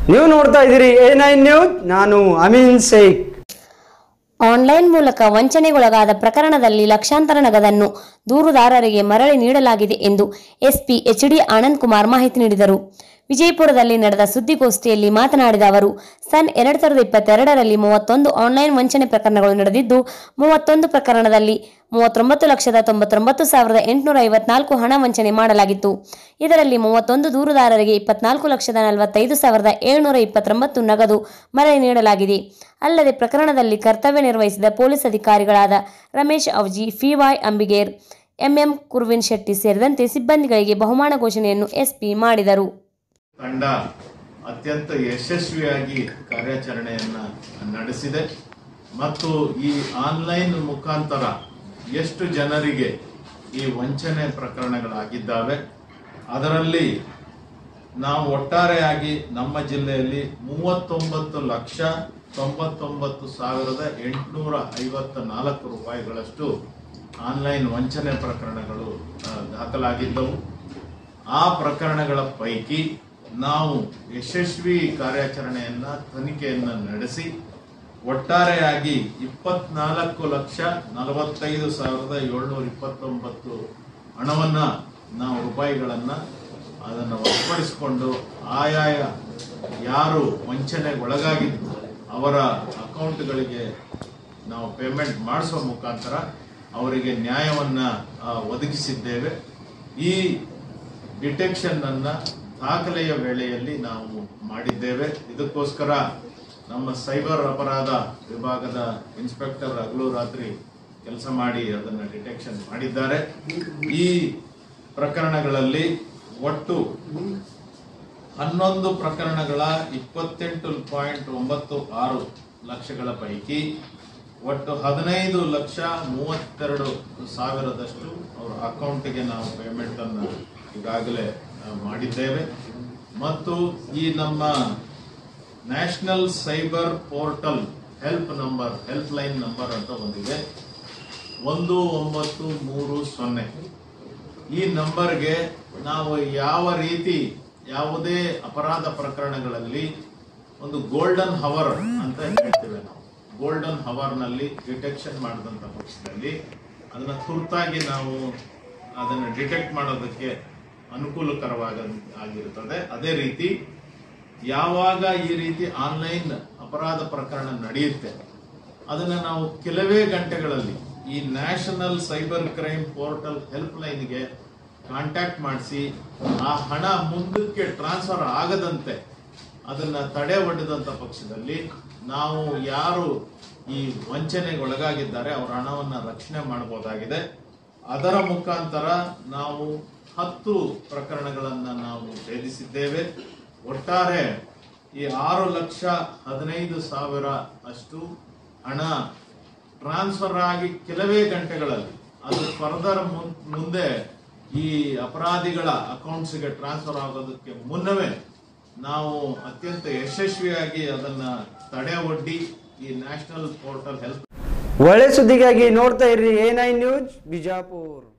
ನೀವು ನೋಡ್ತಾ ಇದ್ದೀರಿ ಎ ನೈನ್ ನ್ಯೂಸ್ ನಾನು ಅಮೀನ್ ಶೇಖ್ ಆನ್ಲೈನ್ ಮೂಲಕ ವಂಚನೆಗೊಳಗಾದ ಪ್ರಕರಣದಲ್ಲಿ ಲಕ್ಷಾಂತರ ನಗದನ್ನು ದೂರುದಾರರಿಗೆ ಮರಳಿ ನೀಡಲಾಗಿದೆ ಎಂದು ಎಸ್ಪಿ ಎಚ್ಡಿ ಆನಂದ್ ಕುಮಾರ್ ಮಾಹಿತಿ ನೀಡಿದರು ವಿಜಯಪುರದಲ್ಲಿ ನಡೆದ ಸುದ್ದಿಗೋಷ್ಠಿಯಲ್ಲಿ ಮಾತನಾಡಿದ ಅವರು ಸನ್ ಎರಡ್ ಸಾವಿರದ ಇಪ್ಪತ್ತೆರಡರಲ್ಲಿ ಮೂವತ್ತೊಂದು ಆನ್ಲೈನ್ ವಂಚನೆ ಪ್ರಕರಣಗಳು ನಡೆದಿದ್ದು ಮೂವತ್ತೊಂದು ಪ್ರಕರಣದಲ್ಲಿ ಮೂವತ್ತೊಂಬತ್ತು ಲಕ್ಷದ ತೊಂಬತ್ತೊಂಬತ್ತು ಸಾವಿರದ ಎಂಟುನೂರ ಐವತ್ನಾಲ್ಕು ಹಣ ವಂಚನೆ ಮಾಡಲಾಗಿತ್ತು ಇದರಲ್ಲಿ ಮೂವತ್ತೊಂದು ದೂರುದಾರರಿಗೆ ಇಪ್ಪತ್ನಾಲ್ಕು ಲಕ್ಷದ ನಲವತ್ತೈದು ಸಾವಿರದ ಏಳುನೂರ ಇಪ್ಪತ್ತೊಂಬತ್ತು ನಗದು ಮರಳಿ ನೀಡಲಾಗಿದೆ ಅಲ್ಲದೆ ಪ್ರಕರಣದಲ್ಲಿ ಕರ್ತವ್ಯ ನಿರ್ವಹಿಸಿದ ಪೊಲೀಸ್ ಅಧಿಕಾರಿಗಳಾದ ರಮೇಶ್ ಅವಜಿ ಫಿವೈ ಅಂಬಿಗೇರ್ ಎಂಎಂ ಕುರ್ವಿನ್ ಶೆಟ್ಟಿ ಸೇರಿದಂತೆ ಸಿಬ್ಬಂದಿಗಳಿಗೆ ಬಹುಮಾನ ಘೋಷಣೆಯನ್ನು ಎಸ್ಪಿ ಮಾಡಿದರು ತಂಡ ಅತ್ಯಂತ ಯಶಸ್ವಿಯಾಗಿ ಕಾರ್ಯಾಚರಣೆಯನ್ನ ನಡೆಸಿದೆ ಮತ್ತು ಈ ಆನ್ಲೈನ್ ಮುಖಾಂತರ ಎಷ್ಟು ಜನರಿಗೆ ಈ ವಂಚನೆ ಪ್ರಕರಣಗಳಾಗಿದ್ದಾವೆ ಅದರಲ್ಲಿ ನಾವು ಒಟ್ಟಾರೆಯಾಗಿ ನಮ್ಮ ಜಿಲ್ಲೆಯಲ್ಲಿ ಮೂವತ್ತೊಂಬತ್ತು ಲಕ್ಷ ತೊಂಬತ್ತೊಂಬತ್ತು ಸಾವಿರದ ಎಂಟುನೂರ ಐವತ್ತ ನಾಲ್ಕು ರೂಪಾಯಿಗಳಷ್ಟು ಆನ್ಲೈನ್ ವಂಚನೆ ಪ್ರಕರಣಗಳು ಆ, ದಾಖಲಾಗಿದ್ದವು ಆ ಪ್ರಕರಣಗಳ ಪೈಕಿ ನಾವು ಯಶಸ್ವಿ ಕಾರ್ಯಾಚರಣೆಯನ್ನ ತನಿಖೆಯನ್ನ ನಡೆಸಿ ಒಟ್ಟಾರೆಯಾಗಿ ಇಪ್ಪತ್ನಾಲ್ಕು ಲಕ್ಷ ನಲವತ್ತೈದು ಸಾವಿರದ ಏಳ್ನೂರ ಇಪ್ಪತ್ತೊಂಬತ್ತು ಹಣವನ್ನ ನಾವು ರೂಪಾಯಿಗಳನ್ನ ಅದನ್ನು ವಶಪಡಿಸಿಕೊಂಡು ಆಯಾಯ ಯಾರು ವಂಚನೆಗೊಳಗಾಗಿದ್ದು ಅವರ ಅಕೌಂಟ್ಗಳಿಗೆ ನಾವು ಪೇಮೆಂಟ್ ಮಾಡಿಸುವ ಮುಖಾಂತರ ಅವರಿಗೆ ನ್ಯಾಯವನ್ನ ಆ, ಒದಗಿಸಿದ್ದೇವೆ ಈ ಡಿಟೆಕ್ಷನ್ ಅನ್ನ ದಾಖಲೆಯ ವೇಳೆಯಲ್ಲಿ ನಾವು ಮಾಡಿದ್ದೇವೆ ಇದಕ್ಕೋಸ್ಕರ ನಮ್ಮ ಸೈಬರ್ ಅಪರಾಧ ವಿಭಾಗದ ಇನ್ಸ್ಪೆಕ್ಟರ್ ಹಗಲು ರಾತ್ರಿ ಕೆಲಸ ಮಾಡಿ ಅದನ್ನ ಡಿಟೆಕ್ಷನ್ ಮಾಡಿದ್ದಾರೆ ಈ ಪ್ರಕರಣಗಳಲ್ಲಿ ಒಟ್ಟು ಹನ್ನೊಂದು ಪ್ರಕರಣಗಳ ಇಪ್ಪತ್ತೆಂಟು ಪಾಯಿಂಟ್ ಒಂಬತ್ತು ಆರು ಲಕ್ಷಗಳ ಪೈಕಿ ಒಟ್ಟು ಹದಿನೈದು ಲಕ್ಷ ಮೂವತ್ತೆರಡು ಸಾವಿರದಷ್ಟು ಅವರ ಅಕೌಂಟಿಗೆ ನಾವು ಪೇಮೆಂಟ್ ಅನ್ನು ಈಗಾಗಲೇ ಆ, ಮಾಡಿದ್ದೇವೆ ಮತ್ತು ಈ ನಮ್ಮ national cyber portal help number help line number ಅಂತ ಒಂದಿದೆ ಒಂದು ಒಂಬತ್ತು ಮೂರು ಸೊನ್ನೆ ಈ ನಂಬರ್ಗೆ ನಾವು ಯಾವ ರೀತಿ ಯಾವುದೇ ಅಪರಾಧ ಪ್ರಕರಣಗಳಲ್ಲಿ ಒಂದು ಗೋಲ್ಡನ್ ಹವರ್ ಅಂತ ಹೇಳ್ತೇವೆ ನಾವು ಗೋಲ್ಡನ್ ಹವರ್ ನಲ್ಲಿ ಡಿಟೆಕ್ಷನ್ ಮಾಡಿದಂತ ಪಕ್ಷದಲ್ಲಿ ಅದನ್ನ ತುರ್ತಾಗಿ ನಾವು ಅದನ್ನು ಡಿಟೆಕ್ಟ್ ಮಾಡೋದಕ್ಕೆ ಅನುಕೂಲಕರವಾಗ ಆಗಿರುತ್ತದೆ ಅದೇ ರೀತಿ ಯಾವಾಗ ಈ ರೀತಿ ಆನ್ಲೈನ್ ಅಪರಾಧ ಪ್ರಕರಣ ನಡೆಯುತ್ತೆ ಅದನ್ನ ನಾವು ಕೆಲವೇ ಗಂಟೆಗಳಲ್ಲಿ ಈ national cyber crime portal help ಲೈನ್ಗೆ ಕಾಂಟ್ಯಾಕ್ಟ್ ಮಾಡಿಸಿ ಆ ಹಣ ಮುಂದಕ್ಕೆ ಟ್ರಾನ್ಸ್ಫರ್ ಆಗದಂತೆ ಅದನ್ನ ತಡೆ ಒಡ್ಡದಂತ ಪಕ್ಷದಲ್ಲಿ ನಾವು ಯಾರು ಈ ವಂಚನೆಗೆ ಒಳಗಾಗಿದ್ದಾರೆ ಅವರ ಹಣವನ್ನ ರಕ್ಷಣೆ ಮಾಡಬಹುದಾಗಿದೆ ಅದರ ಮುಖಾಂತರ ನಾವು ಹತ್ತು ಪ್ರಕರಣಗಳನ್ನ ನಾವು ಭೇದಿಸಿದ್ದೇವೆ ಒಟ್ಟಾರೆ ಈ ಆರು ಲಕ್ಷ ಹದಿನೈದು ಸಾವಿರ ಅಷ್ಟು ಹಣ ಟ್ರಾನ್ಸ್ಫರ್ ಆಗಿ ಕೆಲವೇ ಗಂಟೆಗಳಲ್ಲಿ ಅದು ಫರ್ದರ್ ಮುಂದೆ ಈ ಅಪರಾಧಿಗಳ ಅಕೌಂಟ್ಸ್ಗೆ ಟ್ರಾನ್ಸ್ಫರ್ ಆಗೋದಕ್ಕೆ ಮುನ್ನವೇ ನಾವು ಅತ್ಯಂತ ಯಶಸ್ವಿಯಾಗಿ ಅದನ್ನ ತಡೆ ಒಡ್ಡಿ ಈ ನ್ಯಾಷನಲ್ ಪೋರ್ಟಲ್ ಹೆಲ್ಪ್ ಒಳ್ಳೆ ಸುದ್ದಿಗಾಗಿ ನೋಡ್ತಾ ಇರ್ರಿ ಎ ನೈನ್ ನ್ಯೂಸ್ ಬಿಜಾಪುರ್